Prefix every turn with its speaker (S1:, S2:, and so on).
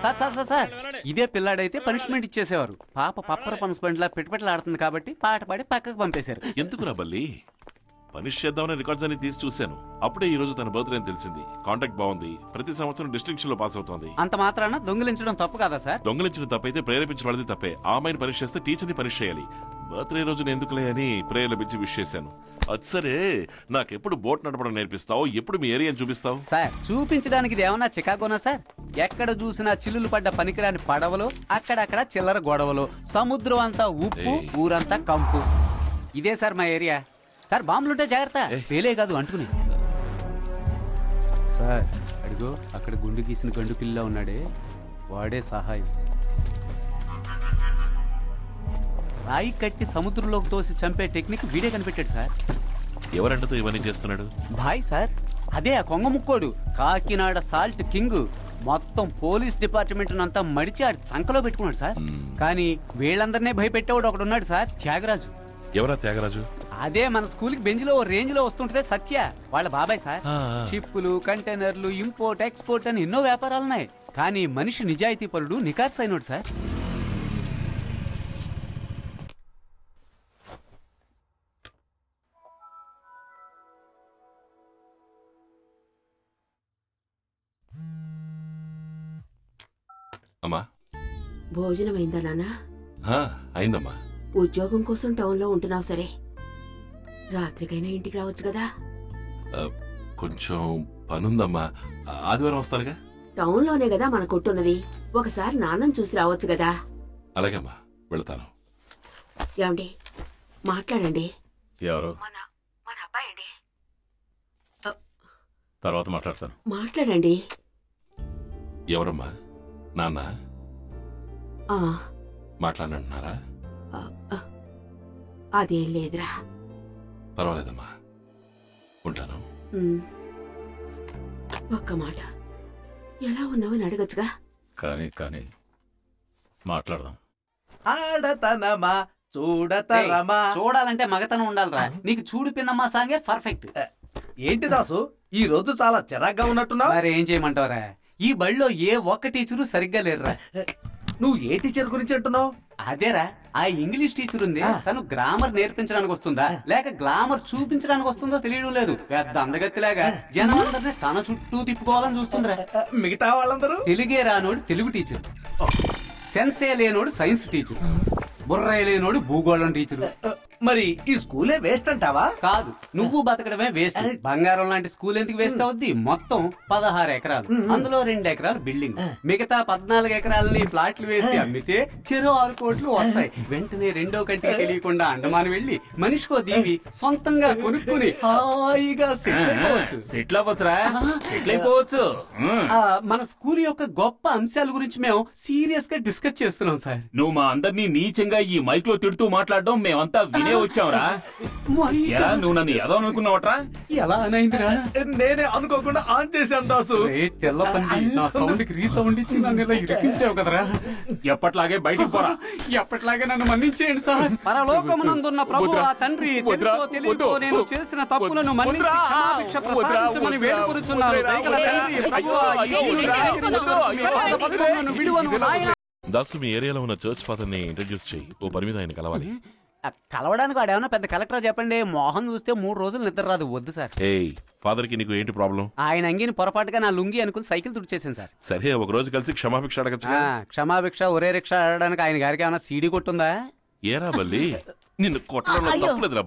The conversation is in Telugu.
S1: సార్ సార్ సార్ సార్ ఇదే పిల్లాడైతే పనిష్మెంట్ ఇచ్చేసేవారు పాప పప్పర పనస్మెంట్ లా పెట్టుబట్టలాడుతుంది కాబట్టి పాట పాడి పక్కకు పంపేశారు
S2: ఎందుకురా బల్లి పనిష్ చేద్దామని రికార్డ్స్ అన్ని తీసి చూశాను అప్పుడే ఈ రోజు తన బర్త్డే అని తెలిసింది కాంటాక్ట్ బాగుంది ప్రతి సంవత్సరం డిస్టింక్షన్ లో పాస్ అవుతోంది
S1: అంత మాత్రాన దొంగిలించడం తప్పు కదా సార్
S2: దొంగలించిన తప్పైతే ప్రేరేపించిన వాళ్ళది తప్పే ఆ అమ్మాయిని పనిష్ చేస్తే టీచర్ ని పనిష్ చేయాలి బర్త్డే రోజున ఎందుకులే అని ప్రేయర్లు పిలిచి విష్ చేశాను అది సరే నాకెప్పుడు బోట్ నడపడం నేర్పిస్తావు ఎప్పుడు మీ ఏరియాని చూపిస్తావు
S1: సార్ చూపించడానికి ఇది ఏమన్నా చికాగోనా సార్ ఎక్కడ చూసినా చిల్లులు పడ్డ పనికిరాని పడవలు అక్కడక్కడ చిల్లర గొడవలు సముద్రం అంతా ఉప్పు
S2: ఏయ్.
S1: ఊరంతా కంపు ఇదే సార్ మా ఏరియా సార్ బాంబులుంటే జాగ్రత్త పేలే కాదు అంటుకుని సార్ అడిగో అక్కడ గుండు గీసిన గండు పిల్ల ఉన్నాడే వాడే సహాయం రాయి కట్టి సముద్రంలోకి తోసి చంపే టెక్నిక్ వీడే కనిపెట్టాడు సార్
S2: ఎవరంటతో ఇవన్నీ చేస్తున్నాడు
S1: భాయ్ సార్ అదే ఆ కొంగ ముక్కోడు కాకినాడ సాల్ట్ కింగ్ మొత్తం పోలీస్ డిపార్ట్మెంట్ అంతా మడిచి ఆడి చంకలో పెట్టుకున్నాడు సార్ కానీ వీళ్ళందరినీ భయపెట్టేవాడు ఒకడు ఉన్నాడు సార్ త్యాగరాజు
S2: ఎవరా త్యాగరాజు
S1: అదే మన స్కూల్ కి బెంచ్ లో ఓ రేంజ్ లో వస్తుంటే సత్య వాళ్ళ బాబాయ్ సార్
S2: ఆ, ఆ.
S1: షిప్పులు కంటైనర్లు ఇంపోర్ట్ ఎక్స్పోర్ట్ అని ఎన్నో వ్యాపారాలున్నాయి కానీ మనిషి నిజాయితీ పరుడు నికార్స్ అయినోడు సార్
S2: అమ్మా
S3: భోజనం అయిందా నాన్నా
S2: హా, అయిందమ్మా
S3: ఉద్యోగం కోసం టౌన్లో ఉంటున్నావు సరే రాత్రికైనా ఇంటికి రావచ్చు కదా
S2: ఆ, కొంచెం పనుందమ్మా ఆ, ఆదివారం వస్తారుగా
S3: టౌన్లోనే కదా మన కొట్టున్నది ఒకసారి నాన్నని చూసి రావచ్చు కదా
S2: అలాగేమ్మా వెళ్తాను
S3: ఏమండి మాట్లాడండి
S4: ఎవరు
S3: మన మన అబ్బాయి అండి
S4: తర్వాత మాట్లాడతాను
S3: మాట్లాడండి
S2: ఎవరమ్మా నాన్న
S3: ఆ,
S2: మాట్లాడంటున్నారా
S3: ఆ, ఆ. అదేం లేదురా
S2: పర్వాలేదమ్మా ఉంటాను
S3: ఉమ్. ఒక్క మాట ఎలా ఉన్నావని అడగచ్చుగా
S4: కానీ కానీ మాట్లాడదాం
S5: ఆడతనమా చూడతరమా
S1: చూడాలంటే మగతనం ఉండాలిరా నీకు చూడు పిన్నమ్మా సాంగే పర్ఫెక్ట్
S5: ఏంటి దాసు ఈ రోజు చాలా చిరాగ్గా ఉన్నట్టున్నావు
S1: మరి ఏం చేయమంటావరా ఈ బడిలో ఏ ఒక్క టీచరు సరిగ్గా లేరురా
S5: నువ్వు ఏ టీచర్ గురించి అంటున్నావు
S1: అదేరా ఆ ఇంగ్లీష్ టీచర్ ఉంది
S5: ఆ.
S1: తను గ్రామర్ నేర్పించడానికి వస్తుందా లేక గ్లామర్ చూపించడానికి వస్తుందో తెలియడం లేదు పెద్ద అందగత్తిలాగా జనం అందరినీ తన చుట్టూ తిప్పుకోవాలని చూస్తుందిరా
S5: ఆ, మిగతా వాళ్ళందరూ
S1: తెలుగే రానోడు తెలుగు టీచర్ సెన్సే లేనోడు సైన్స్ టీచర్ బుర్రే లేనోడు భూగోళం టీచర్
S5: ఆ, మరి ఈ స్కూలే వేస్ట్ అంటావా
S1: కాదు నువ్వు బతకడమే వేస్ట్ బంగారం లాంటి స్కూల్ ఎందుకు వేస్ట్ అవుద్ది మొత్తం పదహారు ఎకరాలు అందులో రెండు ఎకరాలు బిల్డింగ్ మిగతా పద్నాలుగు ఎకరాలని ప్లాట్లు వేసి అమ్మితే చెరో ఆరు కోట్లు వస్తాయి వెంటనే రెండో కంటికి తెలియకుండా అండమాన్ వెళ్లి మనిషికో దీవి సొంతంగా కొనుక్కుని హాయిగా సెటిల్ అయిపోవచ్చు
S4: సెటిల్ అవ్వచ్చురా సెటిల్ అయిపోవచ్చు ఉమ్.
S1: ఆ, మన స్కూల్ యొక్క గొప్ప అంశాల గురించి మేము సీరియస్ గా డిస్కస్ చేస్తున్నాం సార్
S4: నువ్వు మా అందరినీ నీచంగా ఈ మైక్ లో తిడుతూ మాట్లాడడం మేమంతా వినే వచ్చావురా
S1: మరి
S4: ఎలా నువ్వు నన్ను ఏదో అనుకున్నావట్రా
S1: ఎలా అనైందిరా
S5: నేనే అనుకోకుండా ఆన్ చేశాను దాసు
S1: రే తెల్ల పంది నా సౌండ్ కి రీసౌండ్ ఇచ్చి నన్ను ఇలా ఇరికించావు కదరా
S4: ఎప్పట్లాగే బయటికి పోరా
S1: ఎప్పటిలాగే నన్ను మన్నించేయండి సార్ పరలోకమునందున్న ప్రభు
S4: వద్దురా.
S1: ఆ తండ్రి
S4: వద్దురా.
S1: తెలుసో తెలియకో
S4: వద్దు.
S1: నేను చేసిన తప్పులను మన్నించి
S4: వద్దురా.
S1: క్షమాభిక్ష
S4: వద్దురా.
S1: ప్రసాదించమని
S4: వద్దురా.
S1: వేడుకొనుచున్నాను
S4: వద్దురా.
S1: దయగల తండ్రి
S4: వద్దురా.
S1: ప్రభువా, ఈ
S4: అయ్యో,
S1: భూమిని
S4: వద్దురా.
S1: కనికరించు వరకు మీ పాద పద్మములను విడువను నాయనా.
S2: దాసు మీ ఏరియాలో ఉన్న చర్చ్ ఫాదర్ ని ఇంట్రడ్యూస్ చేయి ఓ పని మీద ఆయన కలవాలి
S1: ఆ, కలవడానికి వాడు ఏమన్నా పెద్ద కలెక్టర్ చెప్పండి మోహన్ చూస్తే మూడు రోజులు నిద్ర రాదు వద్దు సార్
S2: ఏయ్ ఫాదర్ కి నీకు ఏంటి ప్రాబ్లం
S1: ఆయన అంగిని పొరపాటుగా నా లుంగి అనుకుని సైకిల్ తుడిచేసాను సార్
S2: సరే ఒక రోజు కలిసి క్షమాభిక్ష అడగచ్చు
S1: ఆ, క్షమాభిక్ష ఒరే రిక్షా ఆడడానికి ఆయన గారికి ఏమైనా సీడీ కొట్టుందా
S2: ఏరా బల్లి నిన్ను కొట్టడంలో తప్పులేదురా